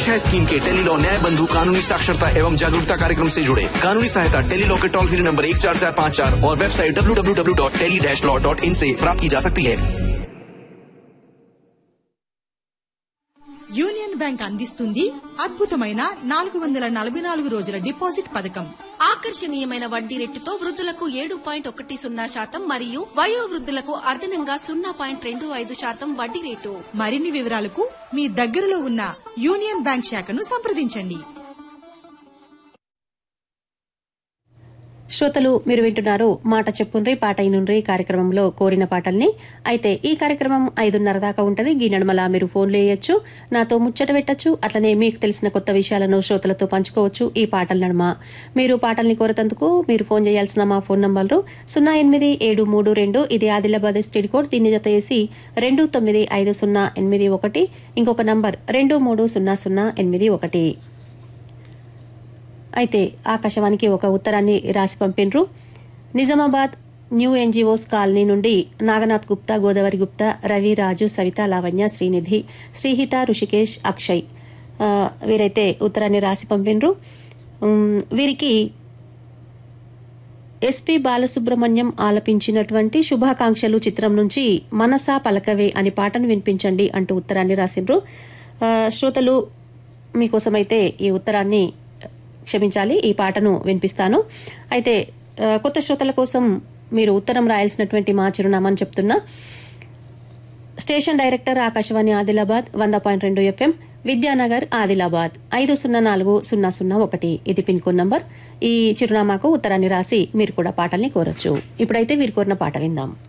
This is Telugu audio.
पेश है स्कीम के टेली लॉ न्याय बंधु कानूनी साक्षरता एवं जागरूकता कार्यक्रम से जुड़े कानूनी सहायता टेली लॉ के टोल फ्री नंबर एक चार चार पाँच चार और website W W W dot tele dash law dot in से प्राप्त की जा सकती है యూనియన్ బ్యాంక్ అందిస్తుంది అద్భుతమైన నాలుగు వందల నలభై నాలుగు రోజుల డిపాజిట్ పథకం ఆకర్షణీయమైన వడ్డీ రేటుతో వృద్ధులకు ఏడు పాయింట్ ఒకటి సున్నా శాతం మరియు వయో వృద్ధులకు అదనంగా సున్నా పాయింట్ రెండు ఐదు శాతం వడ్డీ రేటు మరిన్ని వివరాలకు మీ దగ్గరలో ఉన్న యూనియన్ బ్యాంక్ శాఖను సంప్రదించండి శ్రోతలు మీరు వింటున్నారు మాట చెప్పుండ్రి పాట ఇనుండ్రి కార్యక్రమంలో కోరిన పాటల్ని అయితే ఈ కార్యక్రమం ఐదున్నర దాకా ఉంటది ఈ నడుమల మీరు ఫోన్లు వేయొచ్చు నాతో ముచ్చట పెట్టచ్చు అట్లనే మీకు తెలిసిన కొత్త విషయాలను శ్రోతలతో పంచుకోవచ్చు ఈ పాటల నడుమ మీరు పాటల్ని కోరతందుకు మీరు ఫోన్ చేయాల్సిన మా ఫోన్ నంబర్లు సున్నా ఎనిమిది ఏడు మూడు రెండు ఇది ఆదిలాబాద్ స్టేట్ కోడ్ దీన్ని జత చేసి రెండు తొమ్మిది ఐదు సున్నా ఎనిమిది ఒకటి ఇంకొక నంబర్ రెండు మూడు సున్నా సున్నా ఎనిమిది ఒకటి అయితే ఆకాశవాణికి ఒక ఉత్తరాన్ని రాసి పంపినరు నిజామాబాద్ న్యూ ఎన్జీఓస్ కాలనీ నుండి నాగనాథ్ గుప్తా గోదావరి గుప్తా రవి రాజు సవిత లావణ్య శ్రీనిధి శ్రీహిత ఋషికేష్ అక్షయ్ ఆ, వీరైతే ఉత్తరాన్ని రాసి పంపినరు ఉమ్, వీరికి ఎస్పి బాలసుబ్రహ్మణ్యం ఆలపించినటువంటి శుభాకాంక్షలు చిత్రం నుంచి మనసా పలకవే అని పాటను వినిపించండి అంటూ ఉత్తరాన్ని రాసిండ్రు ఆ, శ్రోతలు మీకోసమైతే ఈ ఉత్తరాన్ని క్షమించాలి ఈ పాటను వినిపిస్తాను అయితే ఆ, కొత్త శ్రోతల కోసం మీరు ఉత్తరం రాయాల్సినటువంటి మా చిరునామాని చెప్తున్నా స్టేషన్ డైరెక్టర్ ఆకాశవాణి ఆదిలాబాద్ వంద పాయింట్ రెండు ఎఫ్ఎం విద్యానగర్ ఆదిలాబాద్ ఐదు సున్నా నాలుగు సున్నా సున్నా ఒకటి ఇది పిన్ కోడ్ నంబర్ ఈ చిరునామాకు ఉత్తరాన్ని రాసి మీరు కూడా పాటల్ని కోరొచ్చు ఇప్పుడైతే వీరు కోరిన పాట విందాం